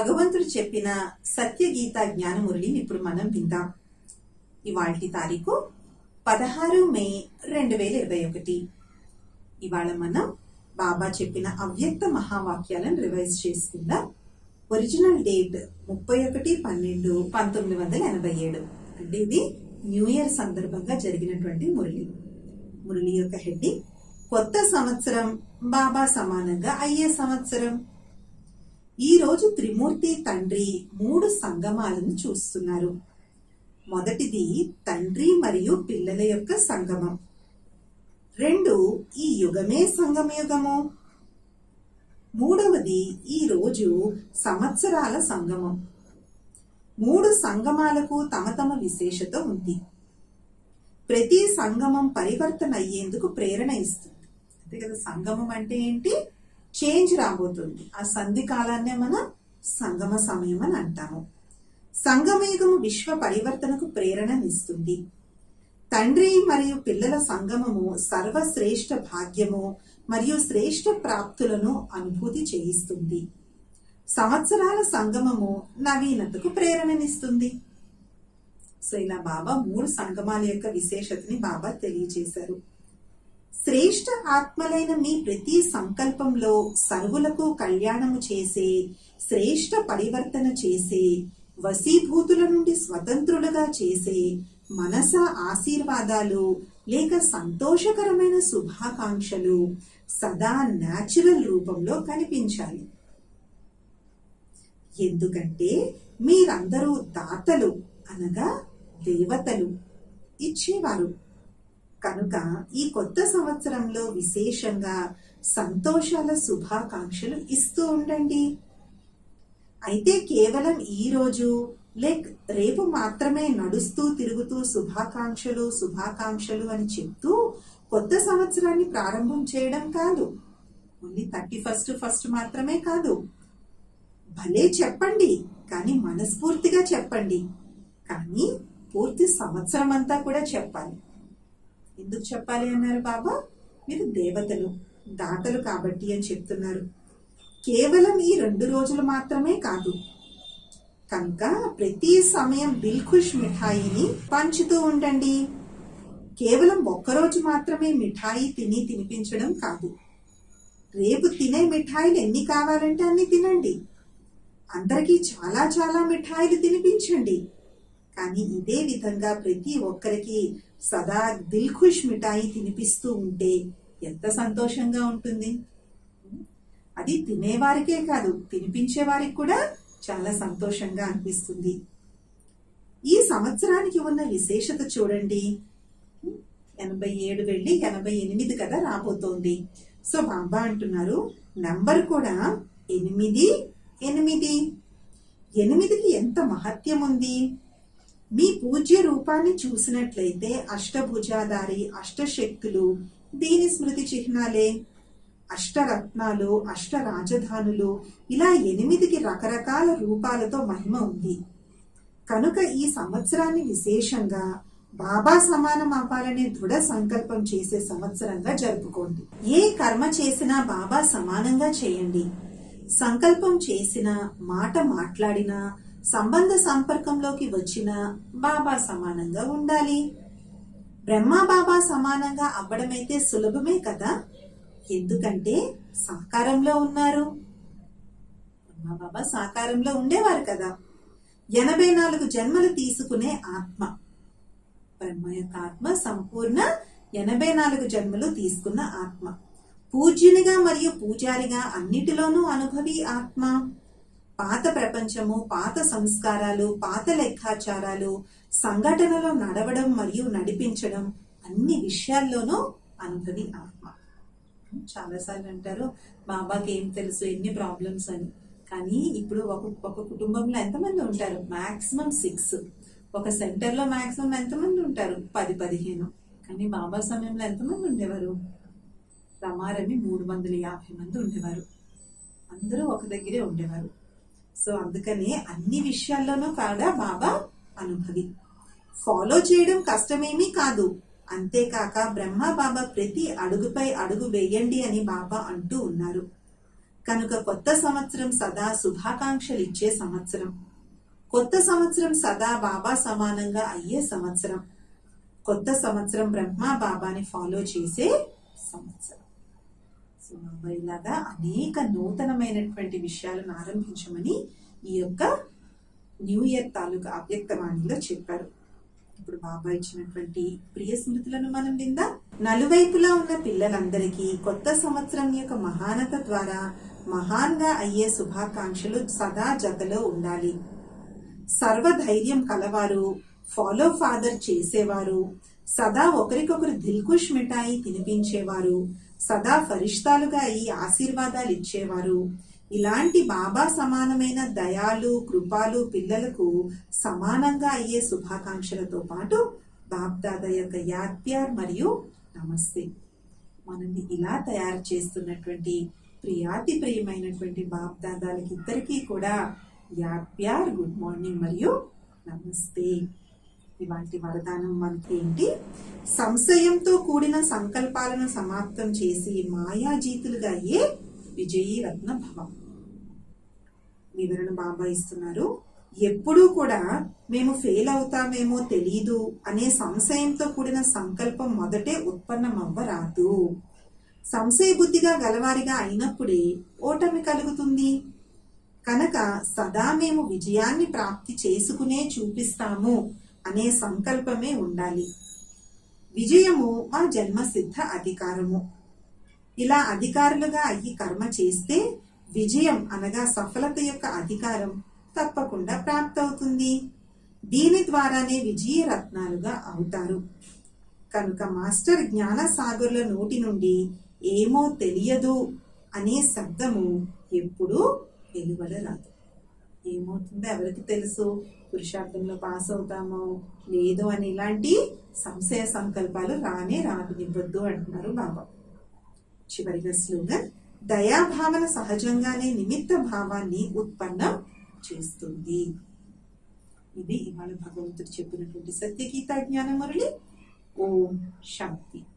భగవంతుడు చెప్పిన సత్యగీత జ్ఞానమురళిని ఇప్పుడు మనం విందాం ఇవాల్టి తారీఖు పదహారు మే రెండు వేల ఇరవై ఒకటి ఇవాళ మనం బాబా చెప్పిన అవ్యక్త మహావాక్యాలను రివైజ్ చేసుకుందాం ఒరిజినల్ డేట్ ముప్పై ఒకటి పన్నెండు పంతొమ్మిది వందల ఎనభై ఏడు అంటే ఇది న్యూ ఇయర్ సందర్భంగా జరిగినటువంటి మురళి మురళి యొక్క హెడ్డింగ్ కొత్త సంవత్సరం బాబా సమానంగా అయ్యే సంవత్సరం ఈ రోజు త్రిమూర్తి తండ్రి మూడు సంగమాలను చూస్తున్నారు మొదటిది తండ్రి మరియు పిల్లల యొక్క సంగమం రెండు ఈ యుగమే సంగమయుగము మూడవది ఈ రోజు సంవత్సరాల సంగమం మూడు సంగమాలకు తమ తమ విశేషత ఉంది ప్రతి సంగమం పరివర్తన అయ్యేందుకు ప్రేరణ ఇస్తుంది అంతే కదా సంగమం అంటే ఏంటి చేంజ్ రాబోతుంది ఆ సంధి కాలాన్నే మనం సంగమ సమయం అని అంటాము సంగమయుగము విశ్వ పరివర్తనకు ప్రేరణనిస్తుంది తండ్రి మరియు పిల్లల సంగమము సర్వశ్రేష్ఠ భాగ్యము మరియు శ్రేష్ఠ ప్రాప్తులను అనుభూతి చేయిస్తుంది సంవత్సరాల సంగమము నవీనతకు ప్రేరణనిస్తుంది సో ఇలా బాబా మూడు సంగమాల యొక్క విశేషతని బాబా తెలియజేశారు శ్రేష్ఠ ఆత్మలైన మీ ప్రతి సంకల్పంలో సర్వులకు కళ్యాణము చేసే శ్రేష్ఠ పరివర్తన చేసే వశీభూతుల నుండి స్వతంత్రులుగా చేసే మనస ఆశీర్వాదాలు లేక సంతోషకరమైన శుభాకాంక్షలు సదా న్యాచురల్ రూపంలో కనిపించాలి ఎందుకంటే మీరందరూ దాతలు అనగా దేవతలు ఇచ్చేవారు కనుక ఈ కొత్త సంవత్సరంలో విశేషంగా సంతోషాల శుభాకాంక్షలు ఇస్తూ ఉండండి అయితే కేవలం ఈ రోజు లైక్ రేపు మాత్రమే నడుస్తూ తిరుగుతూ శుభాకాంక్షలు శుభాకాంక్షలు అని చెప్తూ కొత్త సంవత్సరాన్ని ప్రారంభం చేయడం కాదు ఓన్లీ థర్టీ ఫస్ట్ ఫస్ట్ మాత్రమే కాదు భలే చెప్పండి కానీ మనస్ఫూర్తిగా చెప్పండి కానీ పూర్తి సంవత్సరం అంతా కూడా చెప్పాలి ఎందుకు చెప్పాలి అన్నారు బాబా మీరు దేవతలు దాతలు కాబట్టి అని చెప్తున్నారు కేవలం ఈ రెండు రోజులు మాత్రమే కాదు కనుక ప్రతి సమయం దిల్ఖుష్ మిఠాయిని పంచుతూ ఉండండి కేవలం ఒక్కరోజు మాత్రమే మిఠాయి తిని తినిపించడం కాదు రేపు తినే మిఠాయిలు ఎన్ని కావాలంటే అన్ని తినండి అందరికీ చాలా చాలా మిఠాయిలు తినిపించండి కానీ ఇదే విధంగా ప్రతి ఒక్కరికి సదా దిల్ఖుష్ మిఠాయి తినిపిస్తూ ఉంటే ఎంత సంతోషంగా ఉంటుంది అది తినేవారికే కాదు తినిపించే వారికి కూడా చాలా సంతోషంగా అనిపిస్తుంది ఈ సంవత్సరానికి ఉన్న విశేషత చూడండి ఎనభై ఏడు వెళ్ళి ఎనభై ఎనిమిది కదా రాబోతోంది సో బాబా అంటున్నారు నంబర్ కూడా ఎనిమిది ఎనిమిది ఎనిమిదికి ఎంత మహత్యం ఉంది మీ పూజ్య రూపాన్ని చూసినట్లయితే అష్టభుజాధారి అష్టశక్తులు దీని స్మృతి చిహ్నాలే అష్టరత్నాలు అష్ట రాజధానులు ఇలా ఎనిమిదికి రకరకాల రూపాలతో మహిమ ఉంది కనుక ఈ సంవత్సరాన్ని విశేషంగా బాబా సమానం అవ్వాలనే దృఢ సంకల్పం చేసే సంవత్సరంగా జరుపుకోండి ఏ కర్మ చేసినా బాబా సమానంగా చేయండి సంకల్పం చేసిన మాట మాట్లాడినా సంబంధ సంపర్కంలోకి వచ్చిన బాబా సమానంగా ఉండాలి బ్రహ్మ బాబా సమానంగా అవ్వడమైతే సులభమే కదా ఎందుకంటే సాకారంలో ఉన్నారు బ్రహ్మ బాబా సాకారంలో ఉండేవారు కదా ఎనభై నాలుగు జన్మలు తీసుకునే ఆత్మ బ్రహ్మ యొక్క ఆత్మ సంపూర్ణ ఎనభై నాలుగు జన్మలు తీసుకున్న ఆత్మ పూజ్యునిగా మరియు పూజారిగా అన్నిటిలోనూ అనుభవి ఆత్మ పాత ప్రపంచము పాత సంస్కారాలు పాత లెక్కాచారాలు సంఘటనలో నడవడం మరియు నడిపించడం అన్ని విషయాల్లోనూ అనుభవి ఆత్మ చాలాసార్లు అంటారు బాబాకి ఏం తెలుసు ఎన్ని ప్రాబ్లమ్స్ అని కానీ ఇప్పుడు ఒక ఒక కుటుంబంలో ఎంతమంది ఉంటారు మాక్సిమం సిక్స్ ఒక సెంటర్ లో మాక్సిమం ఎంతమంది ఉంటారు పది పదిహేను కానీ బాబా సమయంలో ఎంతమంది ఉండేవారు రమారమి మూడు వందల యాభై మంది ఉండేవారు అందరూ ఒక దగ్గరే ఉండేవారు సో అందుకనే అన్ని విషయాల్లోనూ కూడా బాబా అనుభవి ఫాలో చేయడం కష్టమేమీ కాదు అంతేకాక బ్రహ్మ బాబా ప్రతి అడుగుపై అడుగు వేయండి అని బాబా అంటూ ఉన్నారు కనుక కొత్త సంవత్సరం సదా శుభాకాంక్షలు ఇచ్చే సంవత్సరం కొత్త సంవత్సరం సదా బాబా సమానంగా అయ్యే సంవత్సరం కొత్త సంవత్సరం బ్రహ్మ బాబాని ఫాలో చేసే సంవత్సరం సో బాబా ఇలాగా అనేక నూతనమైనటువంటి విషయాలను ఆరంభించమని ఈ యొక్క న్యూ ఇయర్ తాలూకా అవ్యక్తవాణిలో చెప్పారు ఇప్పుడు బాబా ఇచ్చినటువంటి ప్రియ స్మృతులను మనం విందా నలువైపులా ఉన్న పిల్లలందరికీ కొత్త సంవత్సరం యొక్క మహానత ద్వారా మహాన్గా అయ్యే శుభాకాంక్షలు సదా జతలో ఉండాలి సర్వధైర్యం కలవారు ఫాలో ఫాదర్ చేసేవారు సదా ఒకరికొకరు దిల్కుష్ మిఠాయి తినిపించేవారు సదా ఫరిష్తాలుగా అయి ఆశీర్వాదాలు ఇచ్చేవారు ఇలాంటి బాబా సమానమైన దయాలు కృపాలు పిల్లలకు సమానంగా అయ్యే శుభాకాంక్షలతో పాటు బాబ్దాద యొక్క యాత్యార్ మరియు నమస్తే మనల్ని ఇలా తయారు చేస్తున్నటువంటి ప్రియాతి ప్రియమైనటువంటి బాబ్దాదాలకి ఇద్దరికీ కూడా యాప్యార్ గుడ్ మార్నింగ్ మరియు నమస్తే ఇవాటి వరదానం మనకి ఏంటి సంశయంతో కూడిన సంకల్పాలను సమాప్తం చేసి మాయాజీతులుగా అయ్యే విజయీ రత్న భవం వివరణ బాబా ఇస్తున్నారు ఎప్పుడూ కూడా మేము ఫెయిల్ అవుతామేమో తెలీదు అనే సంశయంతో కూడిన సంకల్పం మొదటే ఉత్పన్నమవ్వరాదు సంశయ బుద్ధిగా గలవారిగా అయినప్పుడే ఓటమి కలుగుతుంది కనుక సదా మేము విజయాన్ని ప్రాప్తి చేసుకునే చూపిస్తాము అనే సంకల్పమే ఉండాలి విజయము మా జన్మసిద్ధ అధికారము ఇలా అధికారులుగా అయ్యి కర్మ చేస్తే విజయం అనగా సఫలత యొక్క అధికారం తప్పకుండా ప్రాప్తవుతుంది దీని ద్వారానే విజయ రత్నాలుగా అవుతారు కనుక మాస్టర్ జ్ఞాన సాగర్ల నోటి నుండి ఏమో తెలియదు అనే శబ్దము ఎప్పుడూ వెలువడరాదు ఏమవుతుందో ఎవరికి తెలుసు పురుషార్థంలో పాస్ అవుతామో లేదు అని ఇలాంటి సంశయ సంకల్పాలు రానే రానివ్వద్దు అంటున్నారు బాబా చివరిగా స్లోగన్ దయాభావన సహజంగానే నిమిత్త భావాన్ని ఉత్పన్నం చేస్తుంది ఇది ఇవాళ భగవంతుడు చెప్పినటువంటి సత్యగీత జ్ఞాన మురళి ఓం శాంతి